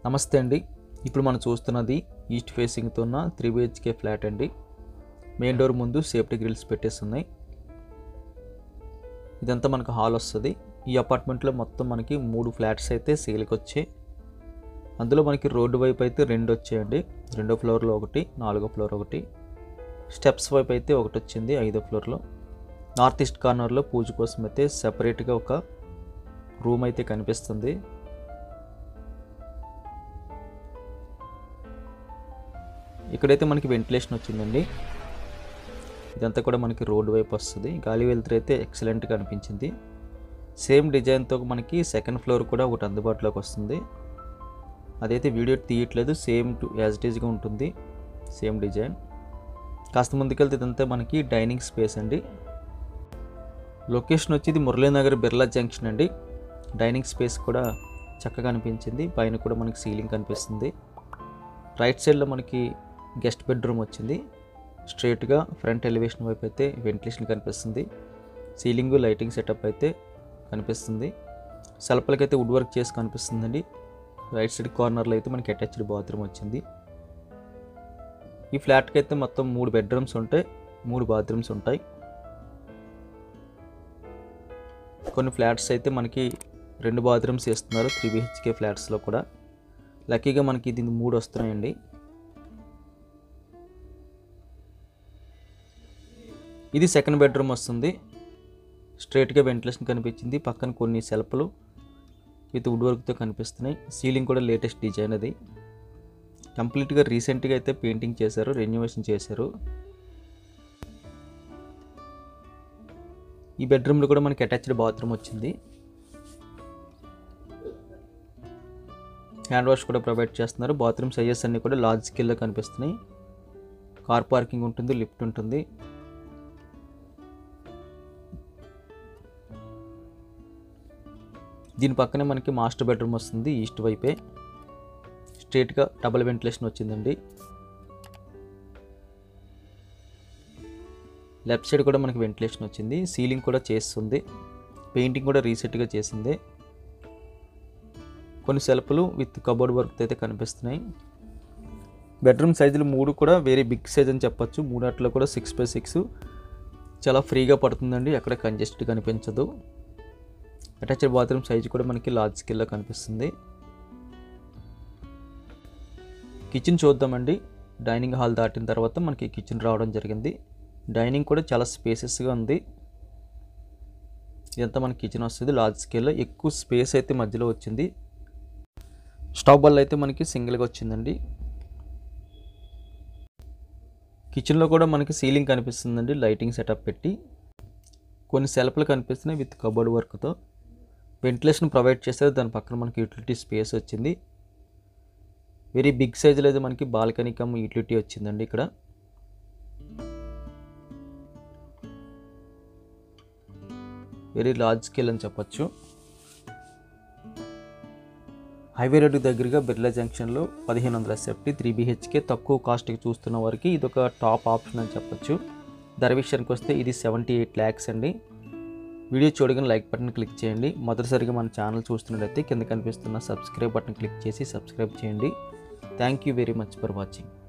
నమస్తే అండి ఇప్పుడు మనం చూస్తున్నది ఈస్ట్ ఫేసింగ్తో ఉన్న త్రీ బిహెచ్కే ఫ్లాట్ అండి మెయిన్ డోర్ ముందు సేఫ్టీ గ్రిల్స్ పెట్టేస్తున్నాయి ఇదంతా మనకు హాల్ వస్తుంది ఈ అపార్ట్మెంట్లో మొత్తం మనకి మూడు ఫ్లాట్స్ అయితే సేల్కి వచ్చాయి అందులో మనకి రోడ్డు వైపు అయితే రెండు వచ్చాయండి రెండో ఫ్లోర్లో ఒకటి నాలుగో ఫ్లోర్ ఒకటి స్టెప్స్ వైపు అయితే ఒకటి వచ్చింది ఐదో ఫ్లోర్లో నార్త్ ఈస్ట్ కార్నర్లో పూజ కోసం అయితే సెపరేట్గా ఒక రూమ్ అయితే కనిపిస్తుంది ఇక్కడైతే మనకి వెంటిలేషన్ వచ్చిందండి ఇదంతా కూడా మనకి రోడ్డు వైపు వస్తుంది గాలి వెలుతురు అయితే ఎక్సలెంట్గా అనిపించింది సేమ్ డిజైన్తో మనకి సెకండ్ ఫ్లోర్ కూడా ఒకటి అందుబాటులోకి వస్తుంది అదైతే వీడియో తీయట్లేదు సేమ్ టు యాజ్ ఇట్ ఈజ్గా ఉంటుంది సేమ్ డిజైన్ కాస్త ముందుకెళ్తే ఇదంతా మనకి డైనింగ్ స్పేస్ అండి లొకేషన్ వచ్చి ఇది మురళీనగర్ బిర్లా జంక్షన్ అండి డైనింగ్ స్పేస్ కూడా చక్కగా అనిపించింది పైన కూడా మనకి సీలింగ్ కనిపిస్తుంది రైట్ సైడ్లో మనకి గెస్ట్ బెడ్రూమ్ వచ్చింది స్ట్రైట్గా ఫ్రంట్ ఎలివేషన్ వైపు అయితే వెంటిలేషన్ కనిపిస్తుంది సీలింగ్ లైటింగ్ సెటప్ అయితే కనిపిస్తుంది సెల్ఫ్లకైతే వుడ్ వర్క్ చేసి కనిపిస్తుందండి రైట్ సైడ్ కార్నర్లో అయితే మనకి అటాచ్డ్ బాత్రూమ్ వచ్చింది ఈ ఫ్లాట్కి అయితే మొత్తం మూడు బెడ్రూమ్స్ ఉంటాయి మూడు బాత్రూమ్స్ ఉంటాయి కొన్ని ఫ్లాట్స్ అయితే మనకి రెండు బాత్రూమ్స్ ఇస్తున్నారు త్రీ బిహెచ్కే ఫ్లాట్స్లో కూడా లక్కీగా మనకి ఇది మూడు వస్తున్నాయండి ఇది సెకండ్ బెడ్రూమ్ వస్తుంది స్ట్రైట్గా వెంటిలేషన్ కనిపించింది పక్కన కొన్ని సెల్ఫ్లు విత్ వుడ్ వర్క్తో కనిపిస్తున్నాయి సీలింగ్ కూడా లేటెస్ట్ డిజైన్ అది కంప్లీట్గా రీసెంట్గా అయితే పెయింటింగ్ చేశారు రెన్యువేషన్ చేశారు ఈ బెడ్రూమ్లో కూడా మనకి అటాచ్డ్ బాత్రూమ్ వచ్చింది హ్యాండ్ వాష్ కూడా ప్రొవైడ్ చేస్తున్నారు బాత్రూమ్ సైజెస్ అన్నీ కూడా లార్జ్ స్కేల్లో కనిపిస్తున్నాయి కార్ పార్కింగ్ ఉంటుంది లిఫ్ట్ ఉంటుంది దీని పక్కనే మనకి మాస్టర్ బెడ్రూమ్ వస్తుంది ఈస్ట్ వైపే స్ట్రేట్గా డబుల్ వెంటిలేషన్ వచ్చిందండి లెఫ్ట్ సైడ్ కూడా మనకి వెంటిలేషన్ వచ్చింది సీలింగ్ కూడా చేస్తుంది పెయింటింగ్ కూడా రీసెంట్గా చేసింది కొన్ని సెల్ఫ్లు విత్ కబోర్డ్ వర్క్ అయితే కనిపిస్తున్నాయి బెడ్రూమ్ సైజులు మూడు కూడా వెరీ బిగ్ సైజ్ అని చెప్పొచ్చు మూడాట్లో కూడా సిక్స్ బై సిక్స్ చాలా ఫ్రీగా పడుతుందండి ఎక్కడ కంజెస్టెడ్ కనిపించదు అటాచ్డ్ బాత్రూమ్ సైజు కూడా మనకి లార్జ్ స్కేల్లో కనిపిస్తుంది కిచెన్ చూద్దామండి డైనింగ్ హాల్ దాటిన తర్వాత మనకి కిచెన్ రావడం జరిగింది డైనింగ్ కూడా చాలా స్పేసెస్గా ఉంది ఇదంతా మనకి కిచెన్ వస్తుంది లార్జ్ స్కేల్లో ఎక్కువ స్పేస్ అయితే మధ్యలో వచ్చింది స్టవ్ బల్ అయితే మనకి సింగిల్గా వచ్చిందండి కిచెన్లో కూడా మనకి సీలింగ్ కనిపిస్తుందండి లైటింగ్ సెటప్ పెట్టి కొన్ని సెల్ఫ్లు కనిపిస్తున్నాయి విత్ కబోర్డ్ వర్క్తో వెంటిలేషన్ ప్రొవైడ్ చేస్తారు దాని పక్కన మనకి యూటిలిటీ స్పేస్ వచ్చింది వెరీ బిగ్ సైజులో అయితే మనకి బాల్కనీ కమ్ యూటిలిటీ వచ్చిందండి ఇక్కడ వెరీ లార్జ్ స్కేల్ అని చెప్పొచ్చు హైవే రోడ్డు దగ్గరగా బిర్లా జంక్షన్లో పదిహేను వందల సెఫ్టీ త్రీ బీహెచ్కే తక్కువ కాస్ట్కి చూస్తున్న వారికి ఇది ఒక టాప్ ఆప్షన్ అని చెప్పొచ్చు ధర విషయానికి వస్తే ఇది సెవెంటీ ఎయిట్ ల్యాక్స్ అండి వీడియో చూడగానే లైక్ బటన్ క్లిక్ చేయండి మొదటిసారిగా మన ఛానల్ చూస్తున్నట్లయితే కింద కనిపిస్తున్న సబ్స్క్రైబ్ బటన్ క్లిక్ చేసి సబ్స్క్రైబ్ చేయండి thank you very much for watching